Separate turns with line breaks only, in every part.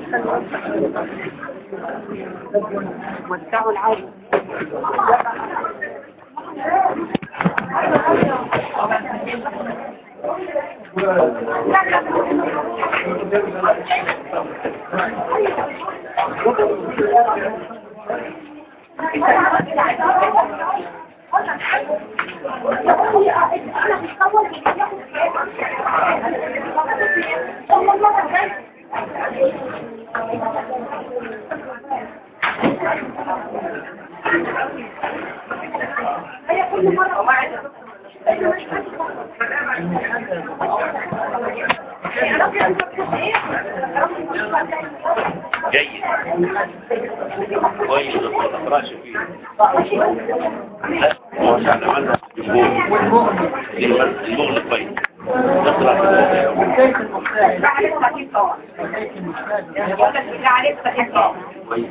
وسعوا العادي
جيد كويس بس ما تقراش فيه لا هو احنا عملنا المغل كويس تقرا في كويس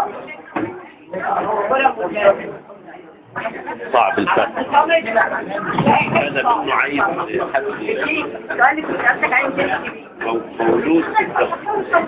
صعب الفتح هذا منه عيب موجود في الدم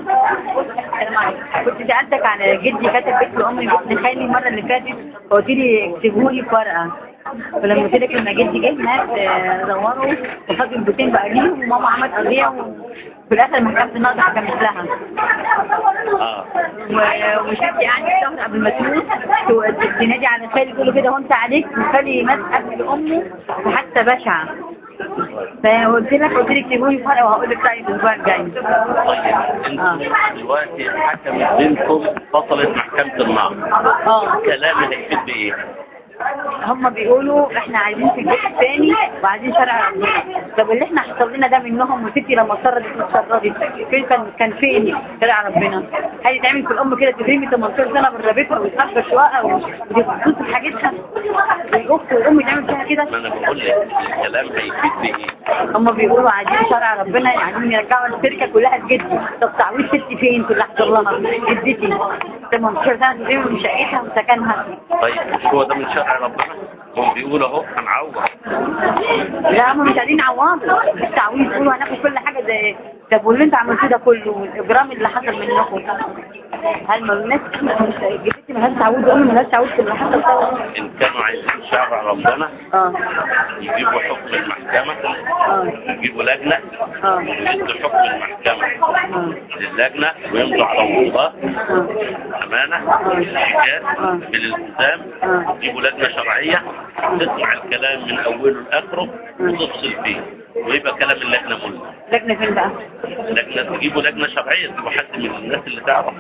كنت سألتك عن جدي كاتب بيت لأمي باسم خالي المرة اللي فاتت قلت لي اكتبه لي في ورقة فلما قلت لك لما جدي جه ناس آه، دوروا وخدوا البيتين بقى ليه وماما عملت قضية وفي الآخر محكمة النقد حكمت لها
اه
و- وشفت يعني شهر قبل ما تموت تو- تنادي على خالي تقول له كده وانت عليك وخالي مات قبل امه وحتى بشعه فقلت لك قلت لك اكتبوا لي فرق وهقول لك رأيي الاسبوع الجاي
انتوا دلوقتي حكمت بينكم فصلت محكمة النار
اه
كلام هيكتب بايه؟
هم بيقولوا احنا عايزين في البيت الثاني وعايزين شرع ربنا طب اللي احنا حصل لنا ده منهم وستي لما اتصرفت اتصرفت فين كان كان فين شرع ربنا هل يتعمل في الام كده تدريمي 18 سنه من ربيتها ويتحبس شقه ودي خصوص حاجتها والاخت والام يتعمل فيها كده
ما انا بقول لك الكلام هيكتب بايه؟
هم بيقولوا عايزين شرع ربنا عايزين يرجعوا الشركه كلها لجدي طب تعويض ستي فين في اللي حصل لها جدتي 18 سنه تدريمي من شقتها وسكنها
طيب مش هو ده من شرع ربنا؟ هم بيقولوا اهو هنعوض
لا هم مش عايزين يعوضوا التعويض يقولوا هناخد كل حاجة زي طب واللي انت عملتوه ده كله والاجرام اللي حصل منكم هل ما الناس جبتي ملهاش تعويض وامي ملهاش تعويض في اللي حصل ده
ان كانوا عايزين شرع ربنا
اه
يجيبوا حكم المحكمة
اه
يجيبوا لجنة
اه
يدوا حكم المحكمة للجنة ويمضوا على الوضوء أمانة بالإحجاز بالالتزام يجيبوا لجنة شرعية تسمع الكلام من أوله لآخره وتفصل فيه ويبقى كلام اللجنة ملزم
لجنة فين بقى
لجنة تجيبوا لجنة شرعية تجيبوا حد من الناس اللي تعرف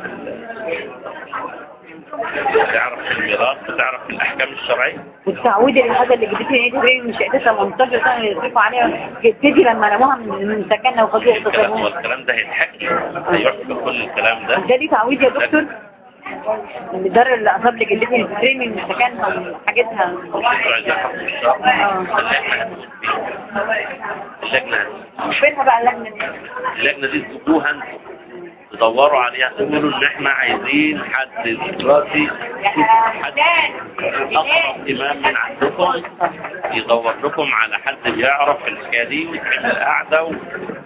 تعرف في الميراث وتعرف في الأحكام الشرعية
والتعويض اللي الحاجة اللي جبتي دي من شقتها 18 سنة يصرفوا عليها جبتي لما رموها من من سكننا وخدوها
الكلام
وتصرفوها
والكلام ده هيتحكي هيحكي كل الكلام ده
ده ليه تعويض يا دكتور اللي دار اللي اصاب لي جدتي تترمي من سكنها ومن حاجتها
انتوا عايزين حكم الشرع اللجنة هتمسك فيه اللجنة هتمسك
فين بقى اللجنة دي
اللجنة دي تجيبوها انتوا تدوروا عليها تقولوا ان احنا عايزين حد راسي حد اقرب امام من عندكم يدور لكم على حد بيعرف الحكايه دي ويتعمل قاعده و...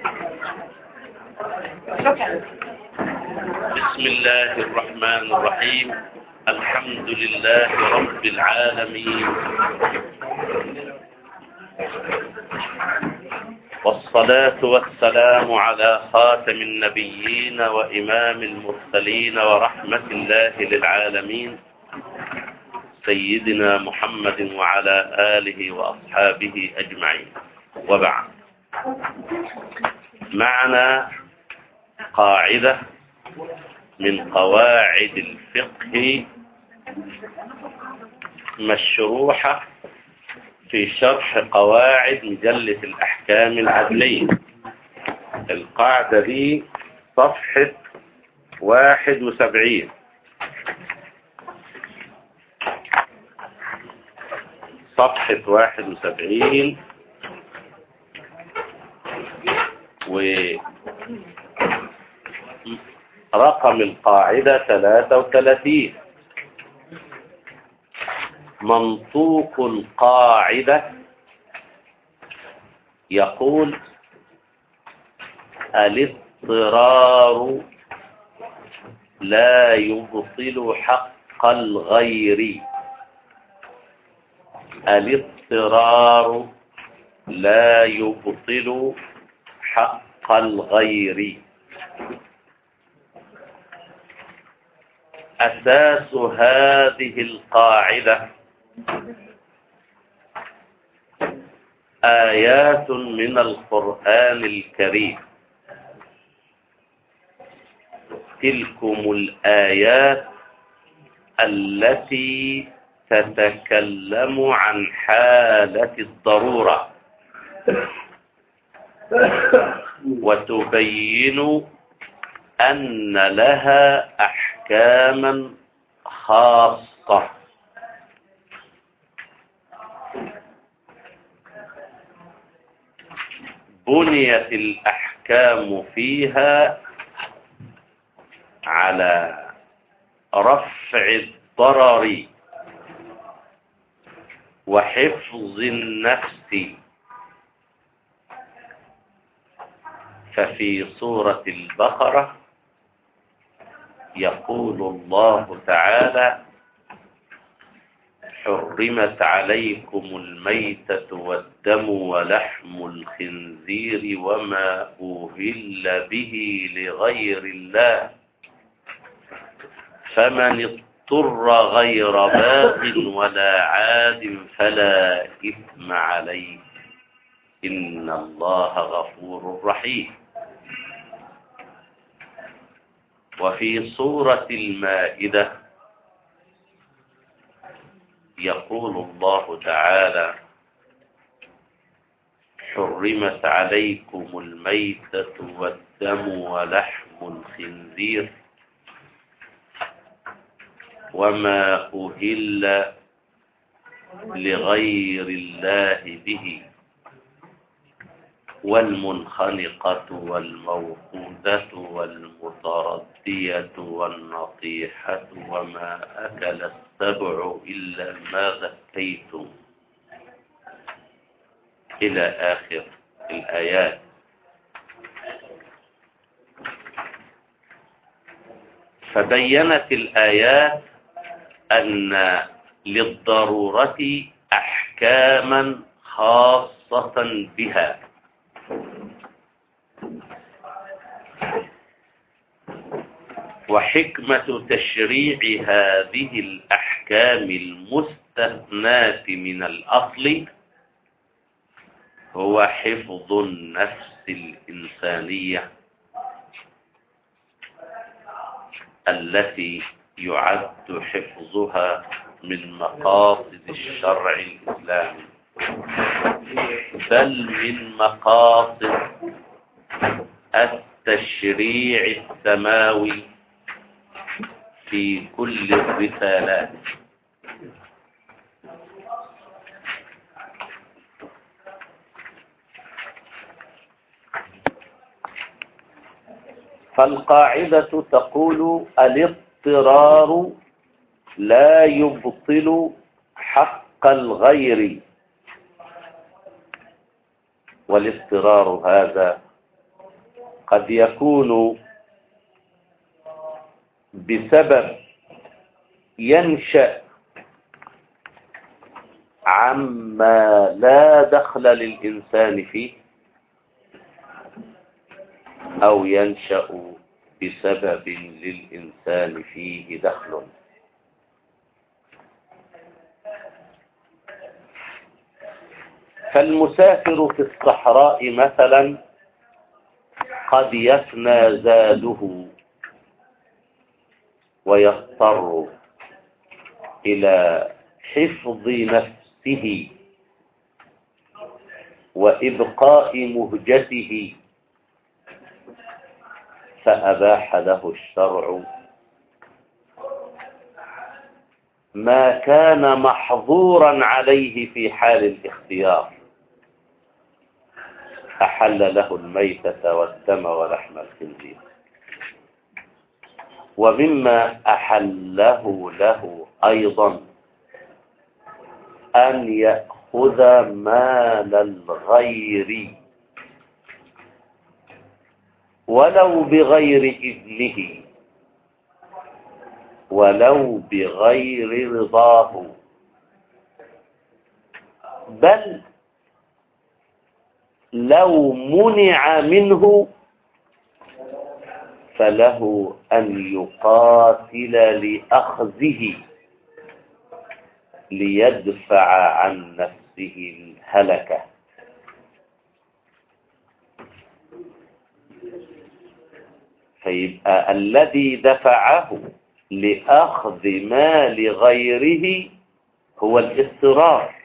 بسم الله الرحمن الرحيم الحمد لله رب العالمين والصلاة والسلام على خاتم النبيين وإمام المرسلين ورحمة الله للعالمين سيدنا محمد وعلى آله وأصحابه أجمعين وبعد معنا قاعدة من قواعد الفقه مشروحة في شرح قواعد مجلة الأحكام العدلية القاعدة دي صفحة واحد وسبعين صفحة واحد وسبعين ورقم القاعدة ثلاثة وثلاثين منطوق القاعدة يقول الاضطرار لا يبطل حق الغير الاضطرار لا يبطل حق الغير أساس هذه القاعدة آيات من القرآن الكريم تلكم الآيات التي تتكلم عن حالة الضرورة وتبين أن لها أحكاما خاصة بنيت الأحكام فيها على رفع الضرر وحفظ النفس ففي سورة البقرة يقول الله تعالى حرمت عليكم الميتة والدم ولحم الخنزير وما أهل به لغير الله فمن اضطر غير باغ ولا عاد فلا إثم عليه إن الله غفور رحيم وفي سورة المائدة يقول الله تعالى حرمت عليكم الميتة والدم ولحم الخنزير وما أهل لغير الله به والمنخنقة والموقوذة والمتردية والنطيحة وما أكل السبع إلا ما ذكيتم إلى آخر الآيات فبينت الآيات أن للضرورة أحكاما خاصة بها وحكمة تشريع هذه الأحكام المستثناة من الأصل هو حفظ النفس الإنسانية التي يعد حفظها من مقاصد الشرع الإسلامي بل من مقاصد التشريع السماوي في كل الرسالات فالقاعدة تقول الاضطرار لا يبطل حق الغير والاضطرار هذا قد يكون بسبب ينشأ عما لا دخل للإنسان فيه أو ينشأ بسبب للإنسان فيه دخل فالمسافر في الصحراء مثلا قد يفنى زاده ويضطر إلى حفظ نفسه وإبقاء مهجته فأباح له الشرع ما كان محظورا عليه في حال الاختيار أحل له الميتة والدم ولحم الخنزير ومما أحله له أيضا أن يأخذ مال الغير ولو بغير إذنه ولو بغير رضاه بل لو منع منه فله أن يقاتل لأخذه ليدفع عن نفسه الهلكة فيبقى الذي دفعه لأخذ مال غيره هو الاضطرار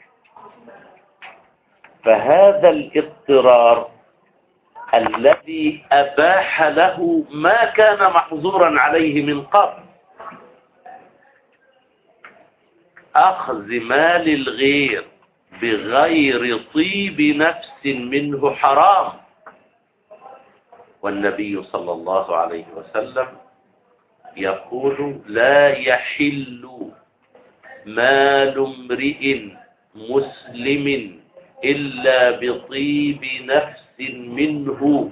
فهذا الاضطرار الذي أباح له ما كان محظورا عليه من قبل أخذ مال الغير بغير طيب نفس منه حرام والنبي صلى الله عليه وسلم يقول لا يحل مال امرئ مسلم إلا بطيب نفس منه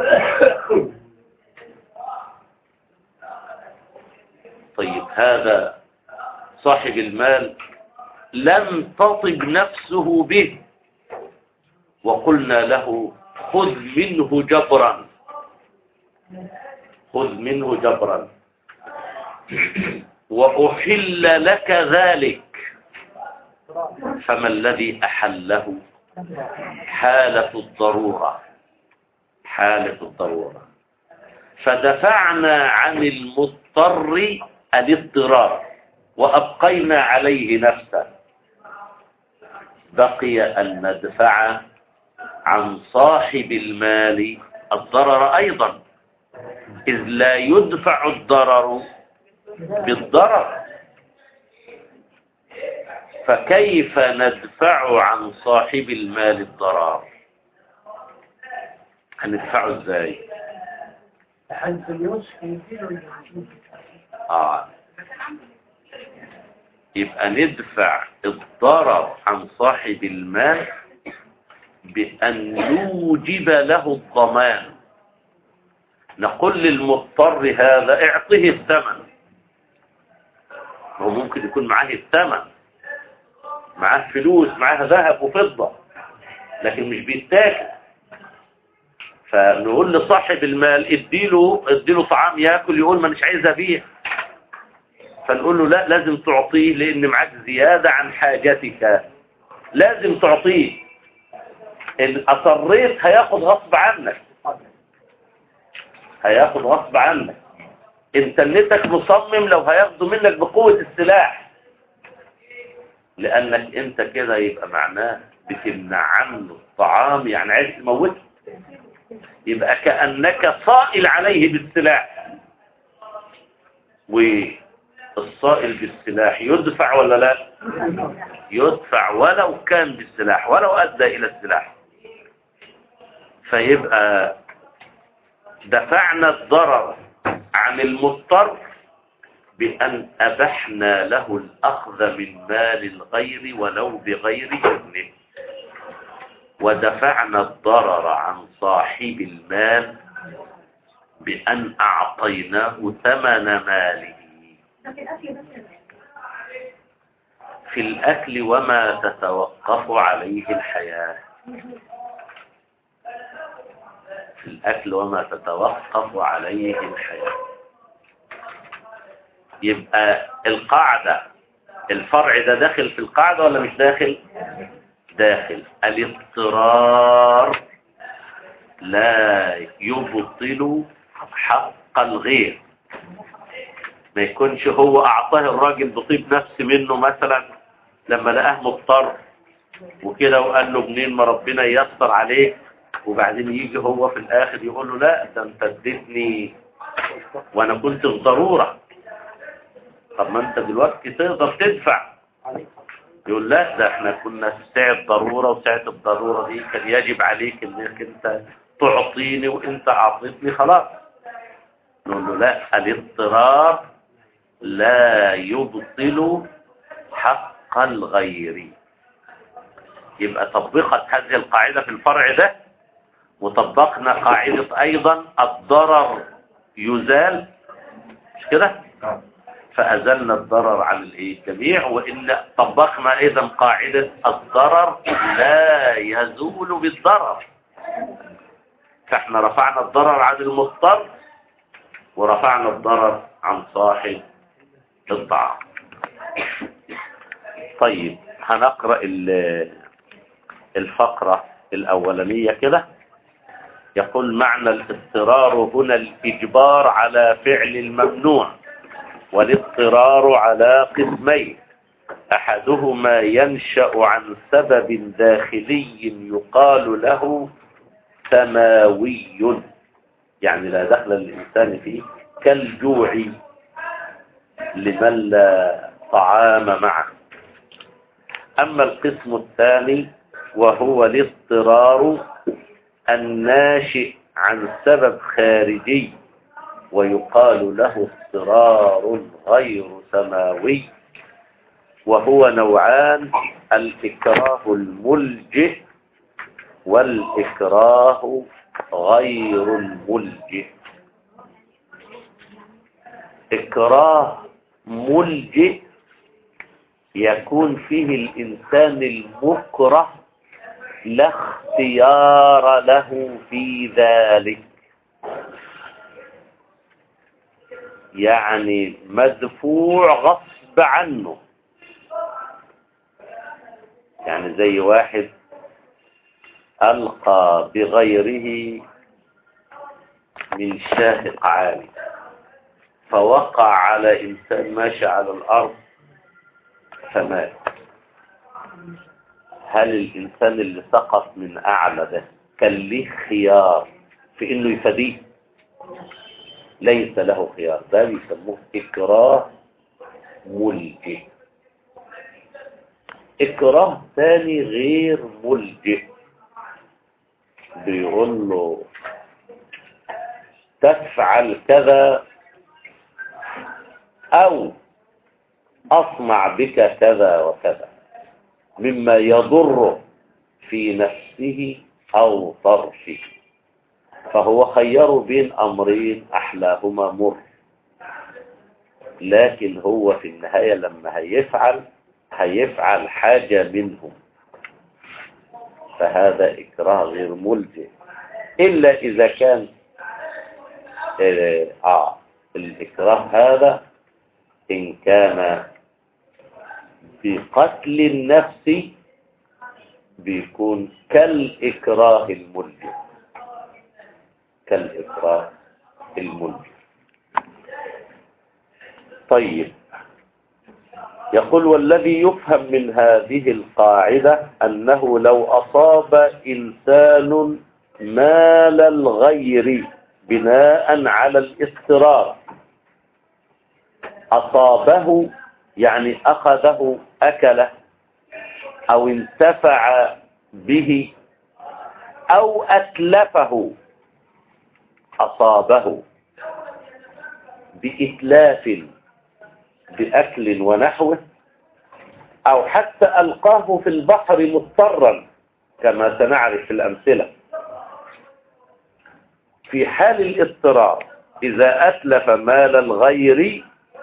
طيب هذا صاحب المال لم تطب نفسه به وقلنا له خذ منه جبرا خذ منه جبرا وأحل لك ذلك فما الذي أحله حالة الضرورة حالة الضرورة فدفعنا عن المضطر الاضطرار وأبقينا عليه نفسه بقي أن ندفع عن صاحب المال الضرر أيضا إذ لا يدفع الضرر بالضرر فكيف ندفع عن صاحب المال الضرر هندفعه ازاي اه يبقى ندفع الضرر عن صاحب المال بأن نوجب له الضمان نقول للمضطر هذا اعطه الثمن هو ممكن يكون معاه الثمن معاه فلوس معاه ذهب وفضة لكن مش بيتاكل فنقول لصاحب المال اديله اديله طعام ياكل يقول ما مش عايز ابيع فنقول له لا لازم تعطيه لان معاك زيادة عن حاجتك لازم تعطيه ان اصريت هياخد غصب عنك هياخد غصب عنك انت نتك مصمم لو هياخده منك بقوة السلاح لانك انت كده يبقى معناه بتمنع عنه الطعام يعني عايز تموته يبقى كأنك صائل عليه بالسلاح والصائل بالسلاح يدفع ولا لا يدفع ولو كان بالسلاح ولو أدى إلى السلاح فيبقى دفعنا الضرر عن المضطر بأن أبحنا له الأخذ من مال الغير ولو بغير إذنه ودفعنا الضرر عن صاحب المال بأن أعطيناه ثمن ماله في الأكل وما تتوقف عليه الحياة في الأكل وما تتوقف عليه الحياة يبقى القاعدة الفرع ده داخل في القاعدة ولا مش داخل داخل الاضطرار لا يبطل حق الغير ما يكونش هو أعطاه الراجل بطيب نفس منه مثلا لما لقاه مضطر وكده وقال له منين ما ربنا ييسر عليك وبعدين يجي هو في الآخر يقول له لا ده انت اديتني وانا كنت في ضرورة طب ما انت دلوقتي تقدر تدفع يقول لا ده احنا كنا في ساعة ضرورة وساعة الضرورة دي كان يجب عليك انك انت تعطيني وانت اعطيتني خلاص نقول له لا الاضطرار لا يبطل حق الغير يبقى طبقت هذه القاعدة في الفرع ده وطبقنا قاعدة ايضا الضرر يزال مش كده فأزلنا الضرر عن الايه الجميع وإن طبقنا أيضا قاعدة الضرر لا يزول بالضرر فاحنا رفعنا الضرر عن المضطر ورفعنا الضرر عن صاحب الطعام طيب هنقرأ ال- الفقرة الأولانية كده يقول معنى الاضطرار هنا الإجبار على فعل الممنوع والاضطرار على قسمين أحدهما ينشأ عن سبب داخلي يقال له سماوي يعني لا دخل للإنسان فيه كالجوع لمن لا طعام معه أما القسم الثاني وهو الاضطرار الناشئ عن سبب خارجي ويقال له اضطرار غير سماوي وهو نوعان الإكراه الملجئ والإكراه غير الملجئ إكراه ملجئ يكون فيه الإنسان المكره لا اختيار له في ذلك يعني مدفوع غصب عنه يعني زي واحد ألقى بغيره من شاهق عالي فوقع على إنسان ماشي على الأرض فمات هل الإنسان اللي سقط من أعلى ده كان ليه خيار في إنه يفديه ليس له خيار ده بيسموه إكراه ملجئ إكراه ثاني غير ملجئ بيقول له تفعل كذا أو أصنع بك كذا وكذا مما يضره في نفسه أو طرفه فهو خير بين أمرين أحلاهما مر لكن هو في النهاية لما هيفعل هيفعل حاجة منهم فهذا إكراه غير ملجئ إلا إذا كان آه, آه الإكراه هذا إن كان بقتل النفس بيكون كالإكراه الملجئ كالإكراه الملجئ طيب يقول والذي يفهم من هذه القاعدة أنه لو أصاب إنسان مال الغير بناء على الاضطرار أصابه يعني أخذه أكله أو انتفع به أو أتلفه أصابه بإتلاف بأكل ونحوه أو حتى ألقاه في البحر مضطرا كما سنعرف في الأمثلة في حال الاضطرار إذا أتلف مال الغير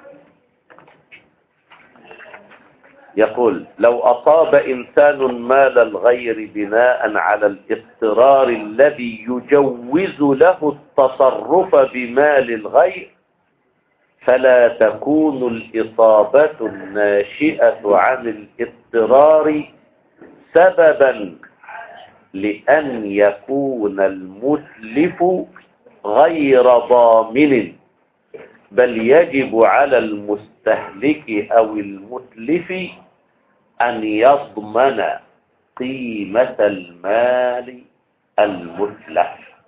يقول لو أصاب إنسان مال الغير بناء على الاضطرار الذي يجوز له التصرف بمال الغير فلا تكون الإصابة الناشئة عن الاضطرار سببا لأن يكون المتلف غير ضامن بل يجب على المستهلك أو المتلف أن يضمن قيمة المال المتلف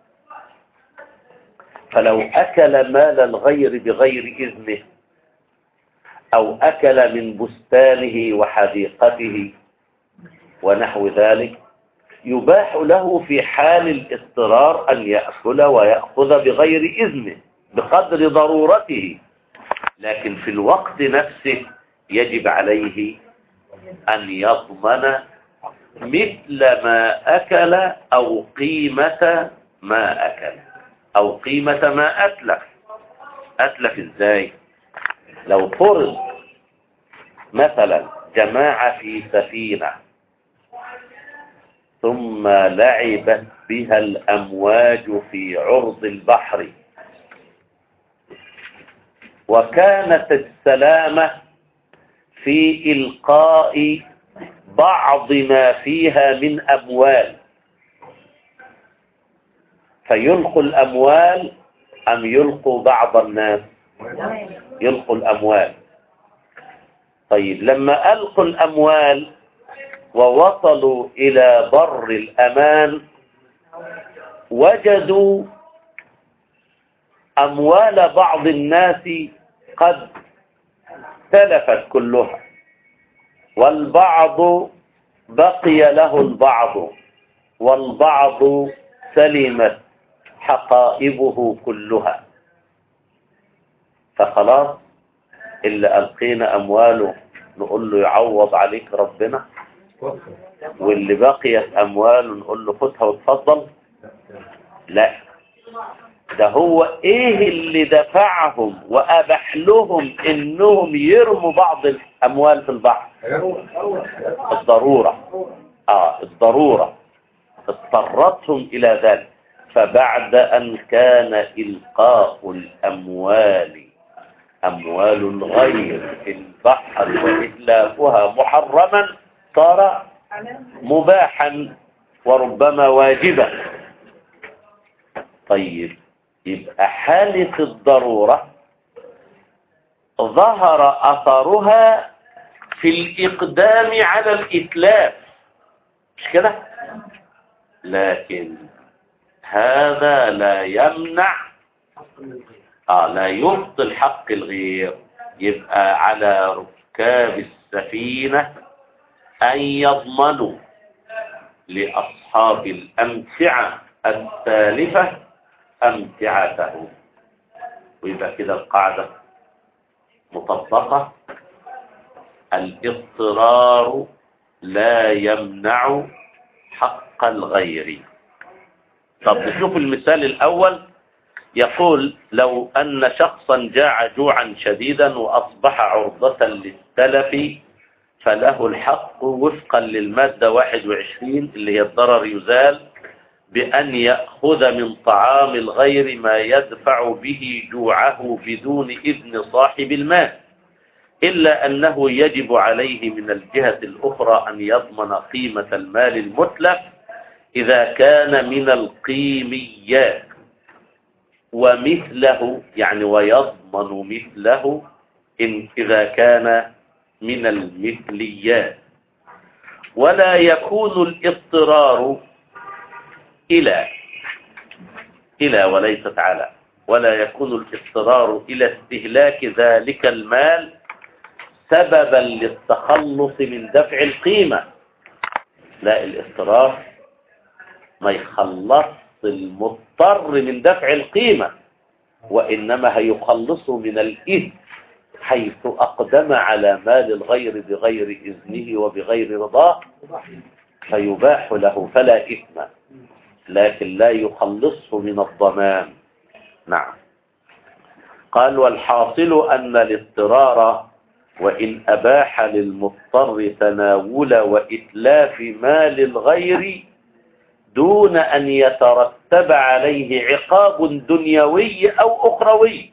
فلو أكل مال الغير بغير إذنه أو أكل من بستانه وحديقته ونحو ذلك يباح له في حال الاضطرار أن يأكل ويأخذ بغير إذنه بقدر ضرورته لكن في الوقت نفسه يجب عليه أن يضمن مثل ما أكل أو قيمة ما أكل أو قيمة ما أتلف أتلف إزاي لو فرض مثلا جماعة في سفينة ثم لعبت بها الأمواج في عرض البحر وكانت السلامة في إلقاء بعض ما فيها من أموال فيلقوا الأموال أم يلقوا بعض الناس يلقوا الأموال طيب لما ألقوا الأموال ووصلوا إلى بر الأمان وجدوا أموال بعض الناس قد تلفت كلها والبعض بقي له البعض والبعض سلمت حقائبه كلها فخلاص اللي ألقينا أمواله نقول له يعوض عليك ربنا واللي بقيت أمواله نقول له خدها وتفضل لا ده هو ايه اللي دفعهم وابح لهم انهم يرموا بعض الاموال في البحر الضرورة اه الضرورة اضطرتهم الى ذلك فبعد ان كان القاء الاموال اموال الغير في البحر واتلافها محرما صار مباحا وربما واجبا طيب يبقى حالة الضرورة ظهر أثرها في الإقدام على الإتلاف مش كده لكن هذا لا يمنع آه لا يبطل حق الغير يبقى على ركاب السفينة أن يضمنوا لأصحاب الأمتعة التالفة أمتعته ويبقى كده القاعدة مطبقة الاضطرار لا يمنع حق الغير طب نشوف المثال الأول يقول لو أن شخصا جاع جوعا شديدا وأصبح عرضة للتلف فله الحق وفقا للمادة 21 اللي هي الضرر يزال بأن يأخذ من طعام الغير ما يدفع به جوعه بدون إذن صاحب المال إلا أنه يجب عليه من الجهة الأخرى أن يضمن قيمة المال المتلف إذا كان من القيميات ومثله يعني ويضمن مثله إن إذا كان من المثليات ولا يكون الاضطرار إلى إلى وليست على ولا يكون الاضطرار إلى استهلاك ذلك المال سببا للتخلص من دفع القيمة لا الاضطرار ما يخلص المضطر من دفع القيمة وإنما هيخلصه من الإثم حيث أقدم على مال الغير بغير إذنه وبغير رضاه فيباح له فلا إثم لكن لا يخلصه من الضمان نعم قال والحاصل أن الاضطرار وإن أباح للمضطر تناول وإتلاف مال الغير دون أن يترتب عليه عقاب دنيوي أو أخروي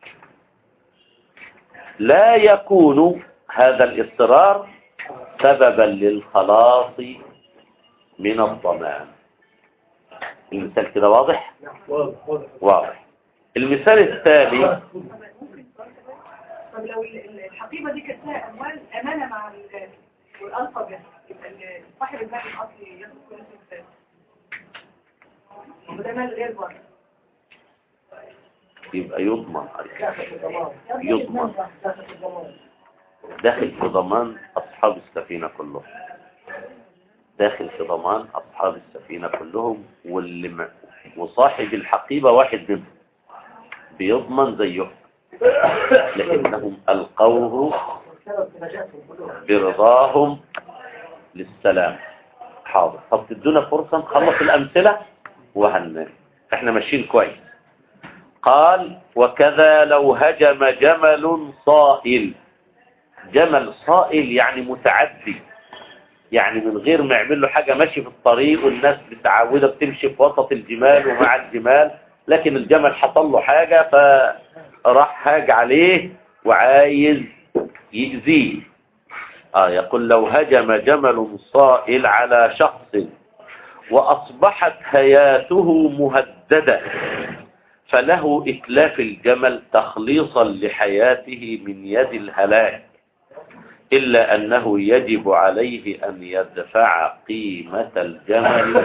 لا يكون هذا الاضطرار سببا للخلاص من الضمان المثال كده واضح واضح المثال التالي
طب لو الحقيبة دي كانت فيها أموال أمانة مع ال- والألقى بها يبقى ال- صاحب المال الأصلي ياخد كل الفلوس وده مال غير بره
يبقى يضمن يضمن داخل في ضمان أصحاب السفينة كلهم داخل في ضمان أصحاب السفينة كلهم واللي م... وصاحب الحقيبة واحد منهم بيضمن زيهم لكنهم ألقوه برضاهم للسلام حاضر طب تدونا فرصة نخلص الأمثلة وهن احنا ماشيين كويس قال وكذا لو هجم جمل صائل جمل صائل يعني متعدي يعني من غير ما يعمل له حاجة ماشي في الطريق والناس متعودة بتمشي في وسط الجمال ومع الجمال لكن الجمل حصل له حاجة فراح هاج عليه وعايز يأذيه آه يقول لو هجم جمل صائل على شخص وأصبحت حياته مهددة فله إتلاف الجمل تخليصا لحياته من يد الهلاك إلا أنه يجب عليه أن يدفع قيمة الجمل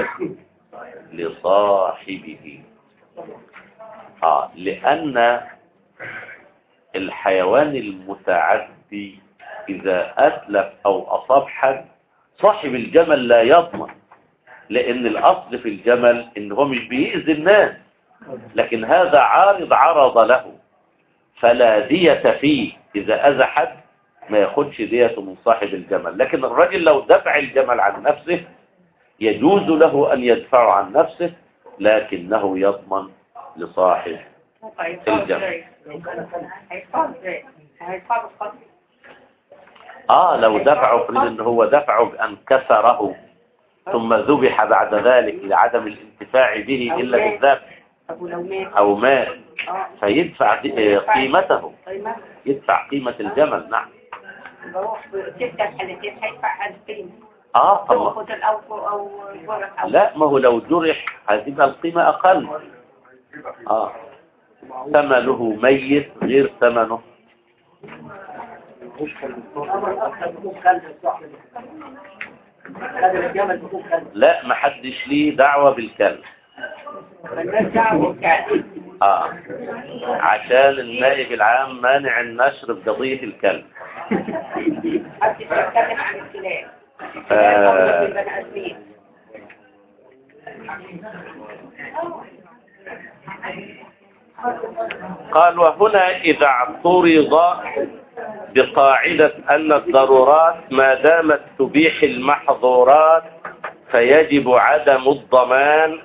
لصاحبه آه لأن الحيوان المتعدي إذا أتلف أو أصاب حد صاحب الجمل لا يضمن لأن الأصل في الجمل إن هو مش بيأذي الناس لكن هذا عارض عرض له فلا دية فيه إذا أذى حد ما ياخدش دية من صاحب الجمل لكن الرجل لو دفع الجمل عن نفسه يجوز له أن يدفع عن نفسه لكنه يضمن لصاحب الجمل
هيدفعوا ازاي؟ هيدفعوا القتل
آه لو دفعه فريد إن هو دفعه بأن كسره ثم ذبح بعد ذلك لعدم الانتفاع به إلا بالذبح
طب ولو مات
أو مات
اه
فيدفع دي- آه، قيمته
طيب ما
يدفع قيمة الجمل نعم
يبقى هو في تلك الحالتين هيدفع 2000
آه
سواء
الله
قتل او او جرح او
لا ما هو لو جرح هتبقى القيمة أقل آه ثمنه ميت غير ثمنه لا ما حدش ليه دعوة بالكلب
مالناش دعوه بالكعب.
آه عشان النائب العام مانع النشر بقضية الكلب
محدش يتكلم عن الكلاب
آه.
الكلاب البني ادمين
قال وهنا إذا اعترض بقاعدة أن الضرورات ما دامت تبيح المحظورات فيجب عدم الضمان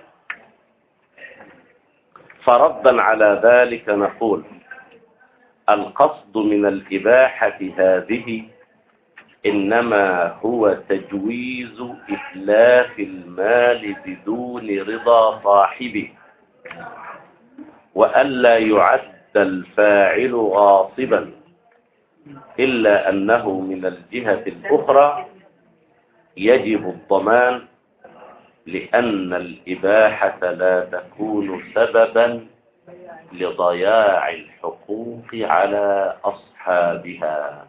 فردا على ذلك نقول القصد من الإباحة هذه إنما هو تجويز إتلاف المال بدون رضا صاحبه وألا يعد الفاعل غاصبا إلا أنه من الجهة الأخرى يجب الضمان لأن الإباحة لا تكون سببا لضياع الحقوق على أصحابها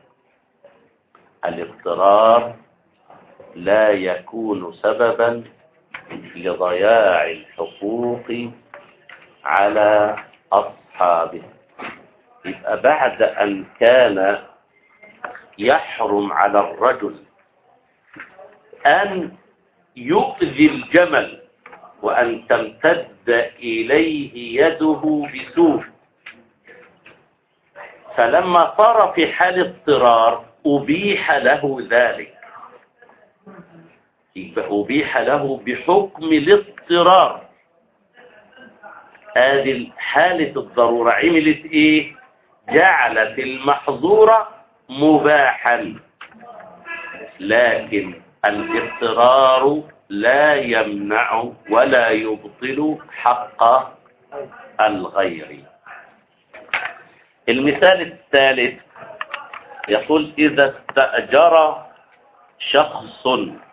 الاضطرار لا يكون سببا لضياع الحقوق على أصحابه يبقى بعد أن كان يحرم على الرجل أن يؤذي الجمل وأن تمتد إليه يده بسوء فلما صار في حال اضطرار أبيح له ذلك يبقى أبيح له بحكم الاضطرار هذه حالة الضرورة عملت ايه جعلت المحظورة مباحا لكن الاضطرار لا يمنع ولا يبطل حق الغير المثال الثالث يقول إذا استأجر شخص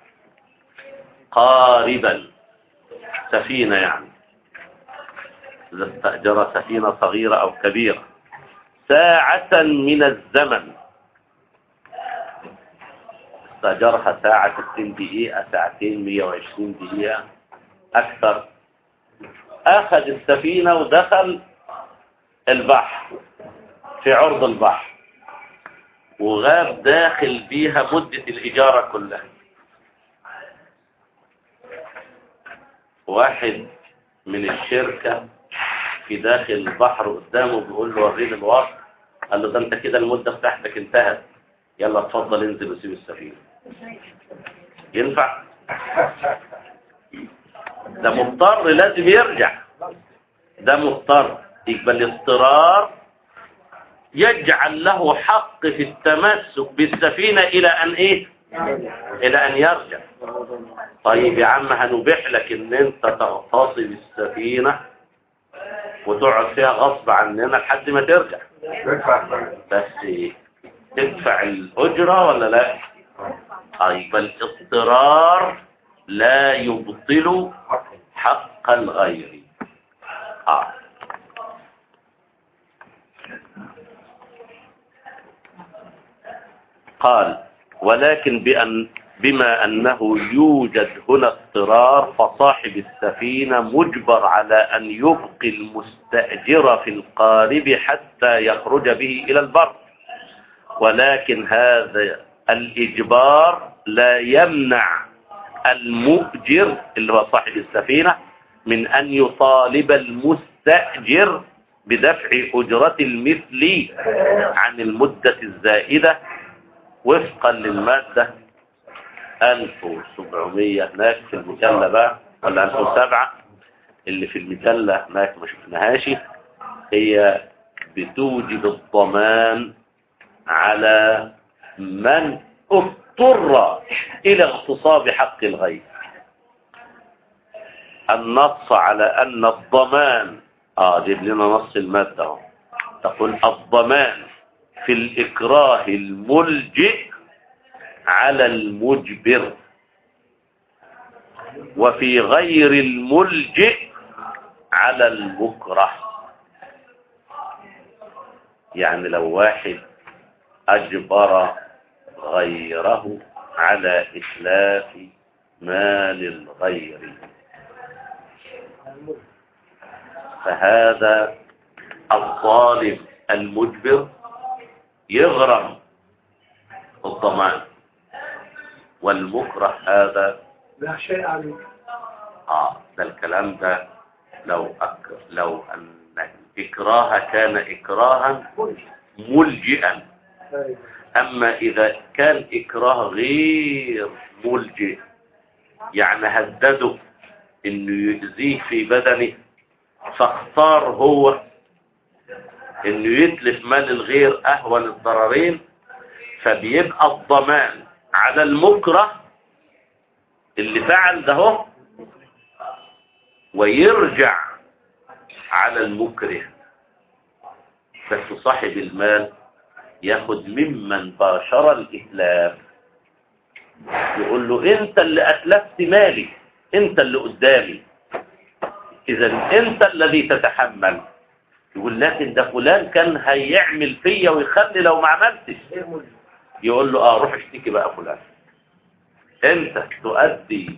قاربا سفينة يعني إذا استأجر سفينة صغيرة أو كبيرة ساعة من الزمن استأجرها ساعة 60 دقيقة ساعتين 120 دقيقة أكثر أخذ السفينة ودخل البحر في عرض البحر وغاب داخل بيها مدة الإجارة كلها واحد من الشركة في داخل البحر قدامه بيقول له وريني الوقت قال له ده انت كده المدة بتاعتك انتهت يلا اتفضل انزل وسيب السفينة ينفع ده مضطر لازم يرجع ده مضطر يبقى الاضطرار يجعل له حق في التمسك بالسفينة إلى أن إيه إلى أن يرجع طيب يا عم هنبيح لك ان انت تغتصب السفينة وتقعد فيها غصب عننا لحد ما ترجع بس تدفع الأجرة ولا لا طيب الاضطرار لا يبطل حق الغير آه. قال ولكن بأن بما أنه يوجد هنا اضطرار فصاحب السفينة مجبر على أن يبقي المستأجر في القارب حتى يخرج به إلى البر ولكن هذا الإجبار لا يمنع المؤجر اللي هو صاحب السفينة من أن يطالب المستأجر بدفع أجرة المثل عن المدة الزائدة وفقا للمادة 1700 هناك في المجلة بقى ولا 1007 اللي في المجلة هناك ما شفناهاش هي بتوجب الضمان على من اضطر إلى اغتصاب حق الغير النص على أن الضمان اه جيب لنا نص المادة اهو تقول الضمان في الإكراه الملجئ على المجبر وفي غير الملجئ على المكره يعني لو واحد أجبر غيره على إتلاف مال الغير فهذا الظالم المجبر يغرم الضمان والمكره هذا
لا شيء عليك
اه ده الكلام ده لو أك... لو ان اكراه كان اكراها ملجئا
أيوة.
اما اذا كان اكراه غير ملجئ يعني هدده انه يؤذيه في بدنه فاختار هو انه يتلف مال الغير اهون الضررين فبيبقى الضمان على المكره اللي فعل ده هو ويرجع على المكره بس صاحب المال ياخد ممن باشر الإتلاف يقول له انت اللي أتلفت مالي انت اللي قدامي اذا انت الذي تتحمل يقول لكن ده فلان كان هيعمل فيا ويخلي لو ما عملتش يقول له اه روح اشتكي بقى فلان انت تؤدي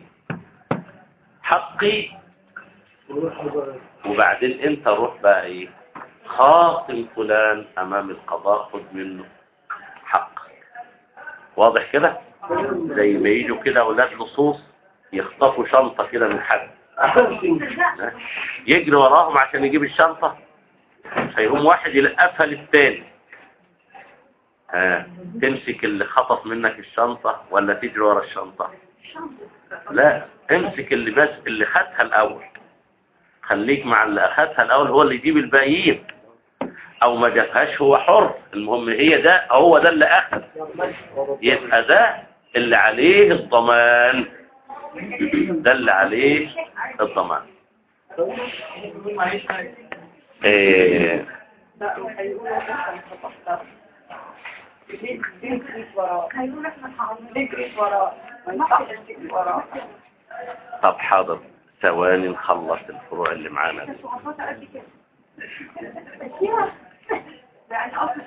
حقي
وروح حضر
وبعدين انت روح بقى ايه خاصم فلان امام القضاء خد منه حق واضح كده زي ما يجوا كده اولاد لصوص يخطفوا شنطة كده من حد يجري وراهم عشان يجيب الشنطة فيقوم واحد يلقفها للتاني ها تمسك اللي خطف منك الشنطة ولا تجري ورا الشنطة لا امسك اللي بس اللي خدها الاول خليك مع اللي اخدها الاول هو اللي يجيب الباقيين او ما جابهاش هو حر المهم هي ده هو ده اللي اخذ يبقى ده اللي عليه الضمان ده اللي عليه الضمان إيه
هيقولوا احنا خطفنا نجري وراه هيقولوا احنا نجري وراه ما ينفعش نجري وراه
طب حاضر ثواني نخلص الفروع اللي معانا دي
يعني اصلا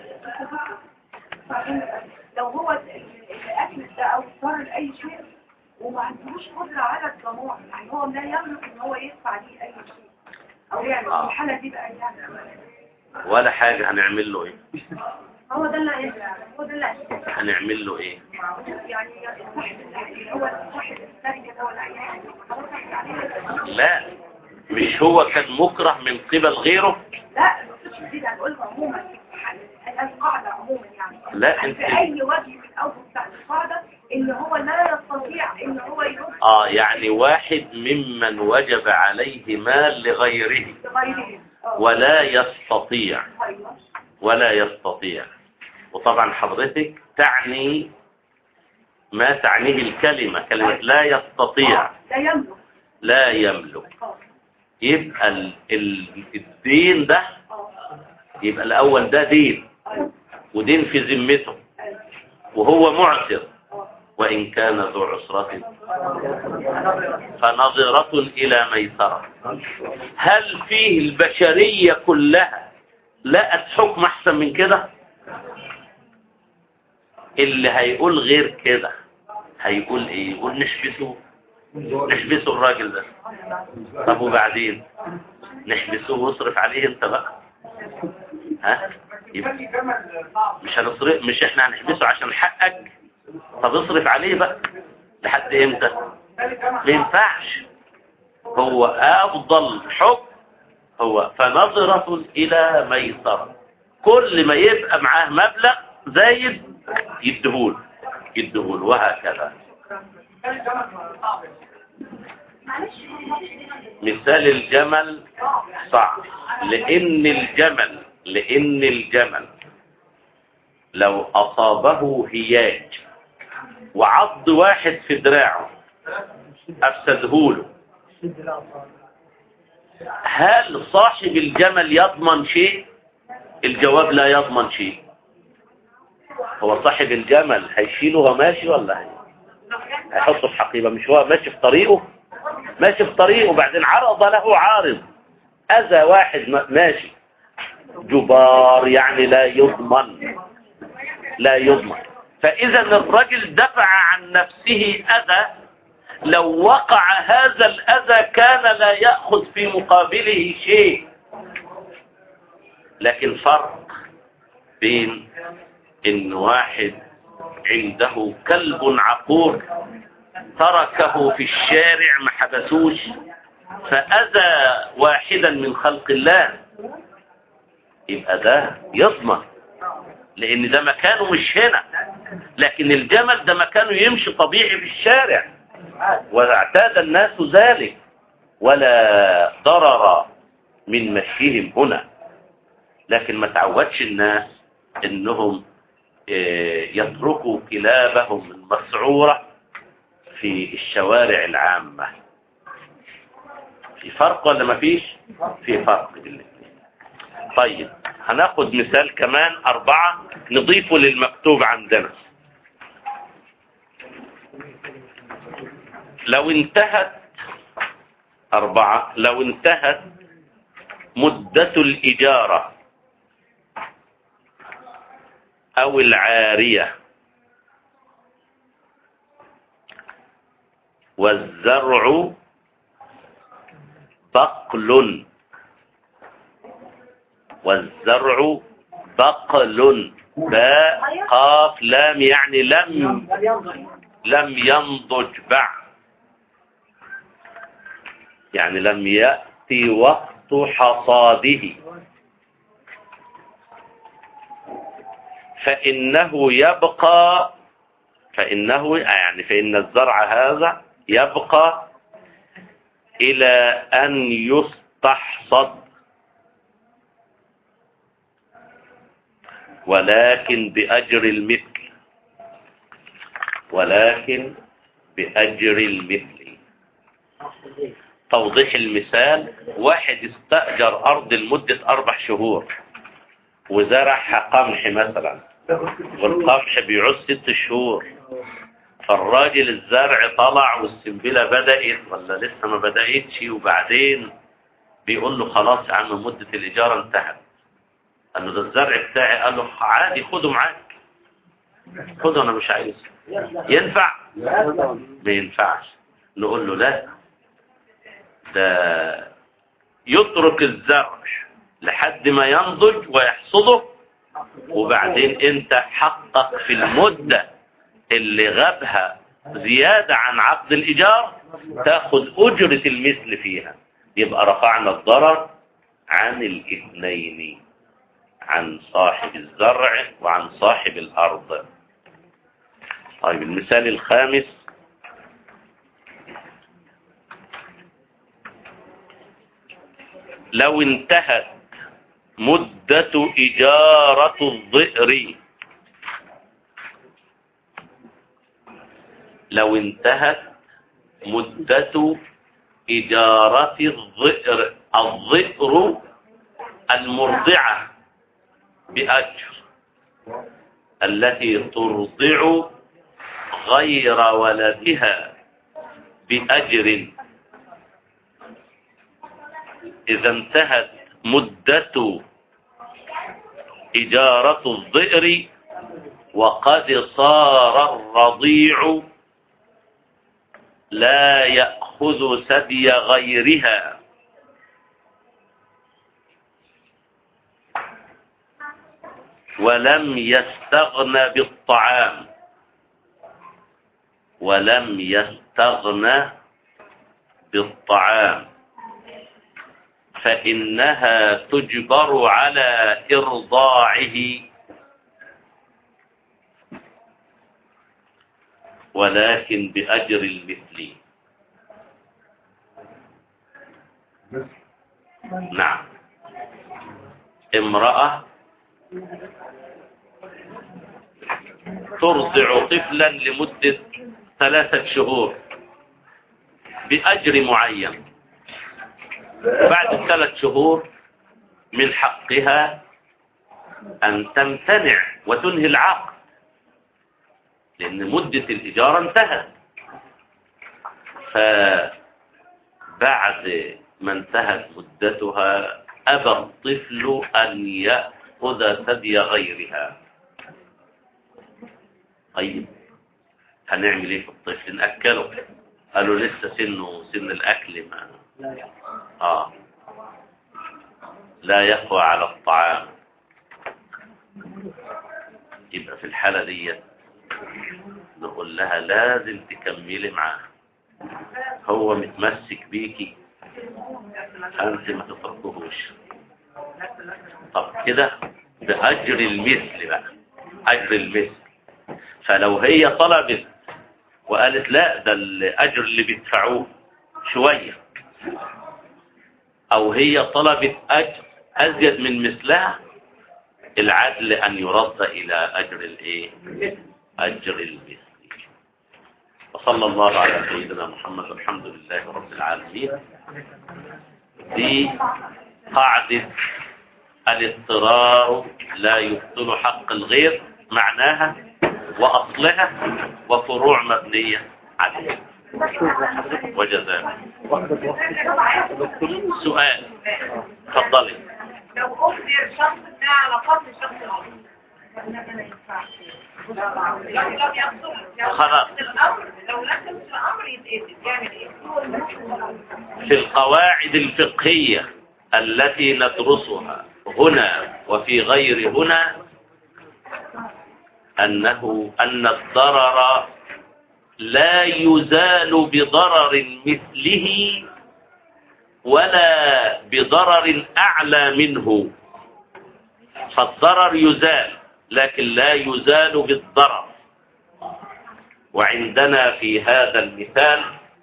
لو هو الاكل ده او اضطر لاي شيء وما عندوش قدره على الضمان يعني هو لا يملك ان هو يدفع ليه اي شيء او يعني في الحاله دي بقى يعني
ولا حاجة هنعمل له ايه
هو ده اللي هو ده اللي
هنعمل له ايه
يعني صاحب اللي هو صاحب الشركه ده ولا اي حاجه خلاص احنا عليه
لا مش هو كان مكره من قبل غيره
لا مش جديد هنقولها عموما القاعده عموما يعني
لا انت
في اي وجه من اوجه بتاع القاعده ان هو لا يستطيع ان هو يرد
اه يعني واحد ممن وجب عليه مال لغيره
لغيره اه
ولا يستطيع ولا يستطيع وطبعا حضرتك تعني ما تعنيه الكلمة كلمة لا يستطيع
لا يملك
لا يملك يبقى ال- ال- الدين ده يبقى الأول ده دين ودين في ذمته وهو معسر وإن كان ذو عسرة فنظرة إلى ميسرة هل فيه البشرية كلها لقت حكم أحسن من كده اللي هيقول غير كده هيقول ايه يقول نحبسه نحبسه الراجل ده طب وبعدين نحبسه واصرف عليه انت بقى ها يبقى مش هنصرف مش احنا هنحبسه عشان حقك طب اصرف عليه بقى لحد امتى ما ينفعش هو افضل حكم هو فنظرة الى ميسرة كل ما يبقى معاه مبلغ زايد يدهول يدهول وهكذا مثال الجمل صعب لان الجمل لان الجمل لو اصابه هياج وعض واحد في دراعه افسدهوله هل صاحب الجمل يضمن شيء الجواب لا يضمن شيء هو صاحب الجمل هيشيله وهو ماشي ولا هي- هيحطه في حقيبة مش هو ماشي في طريقه ماشي في طريقه وبعدين عرض له عارض أذى واحد م- ماشي جبار يعني لا يضمن لا يضمن فإذا الرجل دفع عن نفسه أذى لو وقع هذا الأذى كان لا يأخذ في مقابله شيء لكن فرق بين إن واحد عنده كلب عقور تركه في الشارع ما حبسوش فأذى واحدا من خلق الله يبقى ده يضمن لأن ده مكانه مش هنا لكن الجمل ده مكانه يمشي طبيعي في الشارع واعتاد الناس ذلك ولا ضرر من مشيهم هنا لكن ما تعودش الناس انهم آه، يتركوا كلابهم المسعورة في الشوارع العامة في فرق ولا ما فيش في فرق بين الاثنين طيب هناخد مثال كمان أربعة نضيفه للمكتوب عندنا لو انتهت أربعة لو انتهت مدة الإجارة أو العارية والزرع بقل والزرع بقل باء قاف لام يعني لم لم ينضج بعد يعني لم يأتي وقت حصاده فإنه يبقى فإنه يعني فإن الزرع هذا يبقى إلى أن يستحصد ولكن بأجر المثل ولكن بأجر المثل توضيح المثال واحد استأجر أرض لمدة أربع شهور وزرعها قمح مثلا والقمح بيعوز ست شهور فالراجل الزرع طلع والسنبلة بدأت ولا لسه ما بدأتش وبعدين بيقول له خلاص يا عم مدة الإجارة انتهت قال له ده الزرع بتاعي قال له عادي خده معاك خده أنا مش عايز ينفع ما ينفعش نقول له لا ده يترك الزرع لحد ما ينضج ويحصده وبعدين انت حقق في المدة اللي غابها زيادة عن عقد الإيجار تاخد أجرة المثل فيها يبقى رفعنا الضرر عن الاثنين عن صاحب الزرع وعن صاحب الأرض طيب المثال الخامس لو انتهت مدة إجارة الظئر لو انتهت مدة إجارة الظئر الظئر المرضعة بأجر التي ترضع غير ولدها بأجر إذا انتهت مدة إجارة الظئر وقد صار الرضيع لا يأخذ ثدي غيرها ولم يستغن بالطعام ولم يستغن بالطعام فإنها تجبر على إرضاعه ولكن بأجر المثل نعم امرأة ترضع طفلا لمدة ثلاثة شهور بأجر معين بعد الثلاث شهور من حقها أن تمتنع وتنهي العقد لأن مدة الإجارة انتهت فبعد ما انتهت مدتها أبى الطفل أن يأخذ ثدي غيرها طيب هنعمل ايه في الطفل نأكله قالوا لسه سنه سن الأكل ما آه لا يقوى على الطعام يبقى في الحالة دي نقول لها لازم تكملي معاه هو متمسك بيكي أنت ما تفرقهوش طب كده بأجر المثل بقى أجر المثل فلو هي طلبت وقالت لا ده الأجر اللي بيدفعوه شوية أو هي طلبت أجر أزيد من مثلها العدل أن يرد إلى أجر الإيه أجر المثل وصلى الله على سيدنا محمد والحمد لله رب العالمين دي قاعدة الاضطرار لا يبطل حق الغير معناها وأصلها وفروع مبنية عليها وجزاء سؤال تفضلي
لو أخبر شخص ده على فضل شخص الأمر لو لم يقصر لو
خلاص.
نفس الأمر لو نفس الأمر يتقتل يعمل إيه؟
في القواعد الفقهية التي ندرسها هنا وفي غير هنا أنه أن الضرر لا يزال بضرر مثله ولا بضرر أعلى منه فالضرر يزال لكن لا يزال بالضرر وعندنا في هذا المثال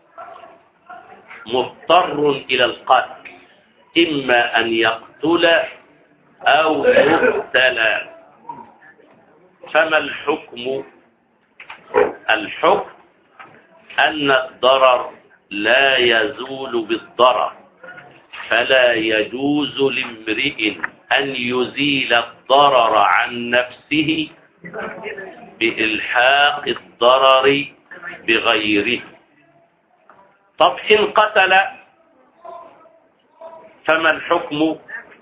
مضطر إلى القتل إما أن يقتل أو يقتل فما الحكم الحكم أن الضرر لا يزول بالضرر فلا يجوز لامرئ أن يزيل الضرر عن نفسه بإلحاق الضرر بغيره طب إن قتل فما الحكم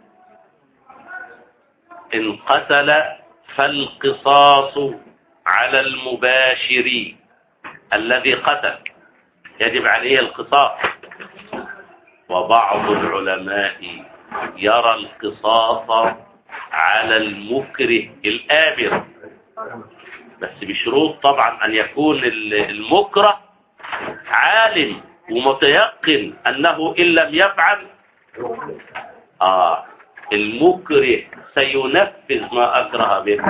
إن قتل فالقصاص على المباشر الذي قتل يجب عليه القصاص وبعض العلماء يرى القصاص على المكره الآمر بس بشروط طبعا أن يكون المكره عالم ومتيقن أنه إن لم يفعل آه المكره سينفذ ما أكره به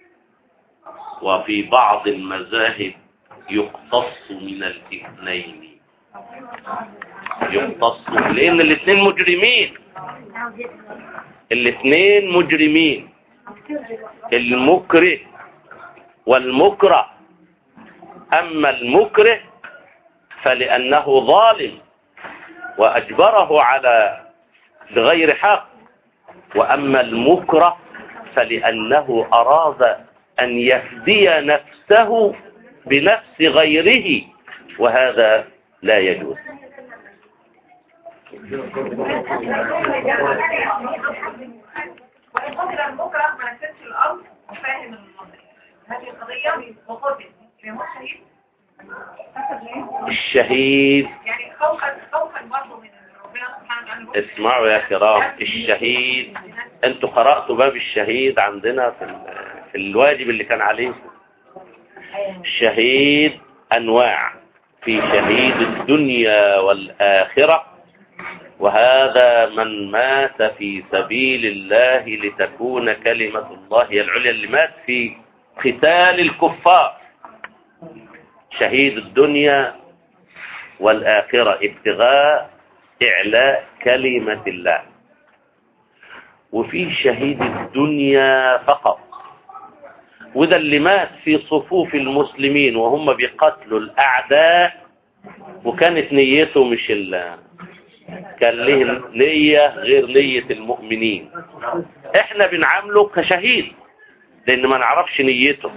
وفي بعض المذاهب يقتص من الاثنين يقتص لأن الاثنين مجرمين الاثنين مجرمين المكره والمكره أما المكره فلأنه ظالم وأجبره على بغير حق وأما المكره فلأنه أراد أن يفدي نفسه بنفس غيره وهذا لا يجوز
وإن قدر المكره ما نسيتش الأرض وفاهم المنطق هذه القضية وقتل يموت شهيد أخذ ليه؟
الشهيد
يعني خوفا خوفا برضه من ربنا سبحانه وتعالى
اسمعوا يا كرام الشهيد انتوا قرأتوا باب الشهيد عندنا في ال- في الواجب اللي كان عليكم الشهيد أنواع في شهيد الدنيا والآخرة وهذا من مات في سبيل الله لتكون كلمة الله هي العليا اللي مات في قتال الكفار شهيد الدنيا والآخرة ابتغاء إعلاء كلمة الله وفي شهيد الدنيا فقط وده اللي مات في صفوف المسلمين وهم بيقتلوا الأعداء وكانت نيته مش ال كان له نية غير نية المؤمنين احنا بنعامله كشهيد لان ما نعرفش نيته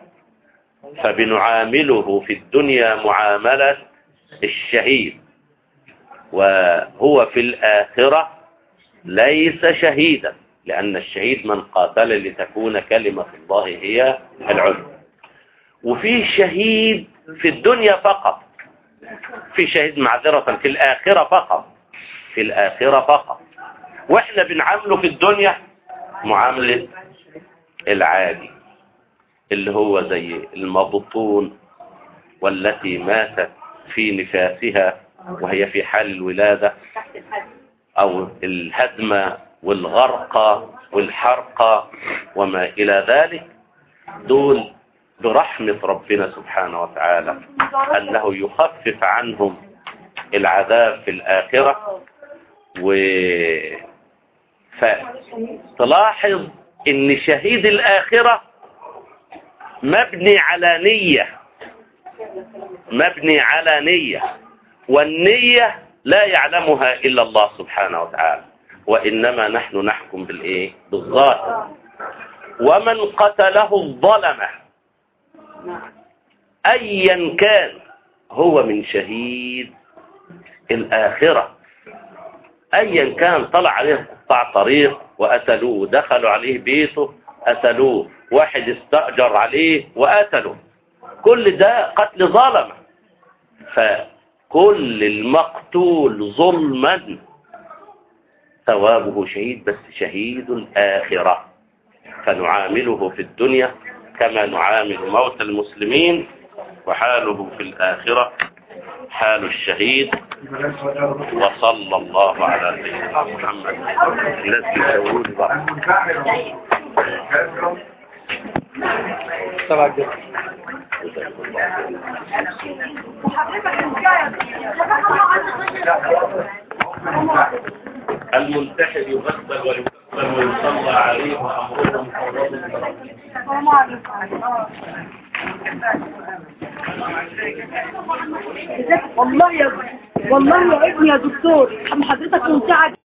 فبنعامله في الدنيا معاملة الشهيد وهو في الآخرة ليس شهيدا لأن الشهيد من قاتل لتكون كلمة الله هي العلم وفي شهيد في الدنيا فقط في شهيد معذرة في الآخرة فقط في الآخرة فقط وإحنا بنعامله في الدنيا معاملة العادي اللي هو زي المبطون والتي ماتت في نفاسها وهي في حال الولادة أو الهدم والغرق والحرق وما إلى ذلك دول برحمة ربنا سبحانه وتعالى أنه يخفف عنهم العذاب في الآخرة و فتلاحظ ان شهيد الآخرة مبني على نية مبني على نية والنية لا يعلمها إلا الله سبحانه وتعالى وإنما نحن نحكم بالإيه بالظاهر ومن قتله الظلمة أيا كان هو من شهيد الآخرة أيا كان طلع عليه قطاع طريق وقتلوه دخلوا عليه بيته قتلوه واحد استأجر عليه وقتلوا كل ده قتل ظلمة فكل المقتول ظلما ثوابه شهيد بس شهيد الآخرة فنعامله في الدنيا كما نعامل موت المسلمين وحاله في الآخرة حال الشهيد وصلى الله على سيدنا محمد الناس بيسوون بقى المنتحر يغسل ويغسل ويصلى عليه وأمرهم
والله يا والله يا ابني يا دكتور حضرتك ممتعة